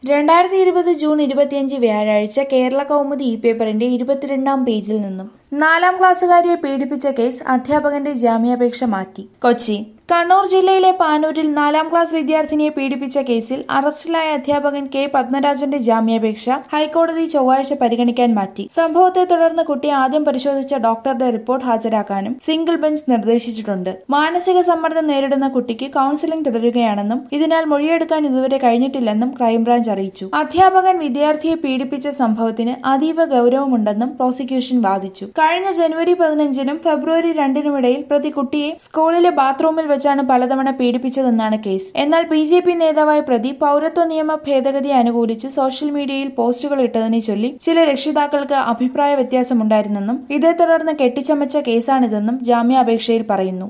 രണ്ടായിരത്തി ഇരുപത് ജൂൺ ഇരുപത്തിയഞ്ച് വ്യാഴാഴ്ച കേരള കൗമുദി ഇ പേപ്പറിന്റെ ഇരുപത്തിരണ്ടാം പേജിൽ നിന്നും നാലാം ക്ലാസ്സുകാരിയെ പീഡിപ്പിച്ച കേസ് അധ്യാപകന്റെ ജാമ്യാപേക്ഷ മാറ്റി കൊച്ചി കണ്ണൂർ ജില്ലയിലെ പാനൂരിൽ നാലാം ക്ലാസ് വിദ്യാർത്ഥിനിയെ പീഡിപ്പിച്ച കേസിൽ അറസ്റ്റിലായ അധ്യാപകൻ കെ പത്മരാജന്റെ ജാമ്യാപേക്ഷ ഹൈക്കോടതി ചൊവ്വാഴ്ച പരിഗണിക്കാൻ മാറ്റി സംഭവത്തെ തുടർന്ന് കുട്ടിയെ ആദ്യം പരിശോധിച്ച ഡോക്ടറുടെ റിപ്പോർട്ട് ഹാജരാക്കാനും സിംഗിൾ ബെഞ്ച് നിർദ്ദേശിച്ചിട്ടുണ്ട് മാനസിക സമ്മർദ്ദം നേരിടുന്ന കുട്ടിക്ക് കൌൺസിലിംഗ് തുടരുകയാണെന്നും ഇതിനാൽ മൊഴിയെടുക്കാൻ ഇതുവരെ കഴിഞ്ഞിട്ടില്ലെന്നും ക്രൈംബ്രാഞ്ച് അറിയിച്ചു അധ്യാപകൻ വിദ്യാർത്ഥിയെ പീഡിപ്പിച്ച സംഭവത്തിന് അതീവ ഗൌരവമുണ്ടെന്നും പ്രോസിക്യൂഷൻ വാദിച്ചു കഴിഞ്ഞ ജനുവരി പതിനഞ്ചിനും ഫെബ്രുവരി രണ്ടിനുമിടയിൽ പ്രതി കുട്ടിയെ സ്കൂളിലെ ബാത്റൂമിൽ വെച്ചാണ് പലതവണ പീഡിപ്പിച്ചതെന്നാണ് കേസ് എന്നാൽ ബി ജെ പി നേതാവായ പ്രതി പൌരത്വ നിയമ ഭേദഗതിയെ അനുകൂലിച്ച് സോഷ്യൽ മീഡിയയിൽ പോസ്റ്റുകൾ ഇട്ടതിനെ ചൊല്ലി ചില രക്ഷിതാക്കൾക്ക് അഭിപ്രായ വ്യത്യാസമുണ്ടായിരുന്നെന്നും ഇതേ തുടർന്ന് കെട്ടിച്ചമച്ച കേസാണിതെന്നും ജാമ്യാപേക്ഷയിൽ പറയുന്നു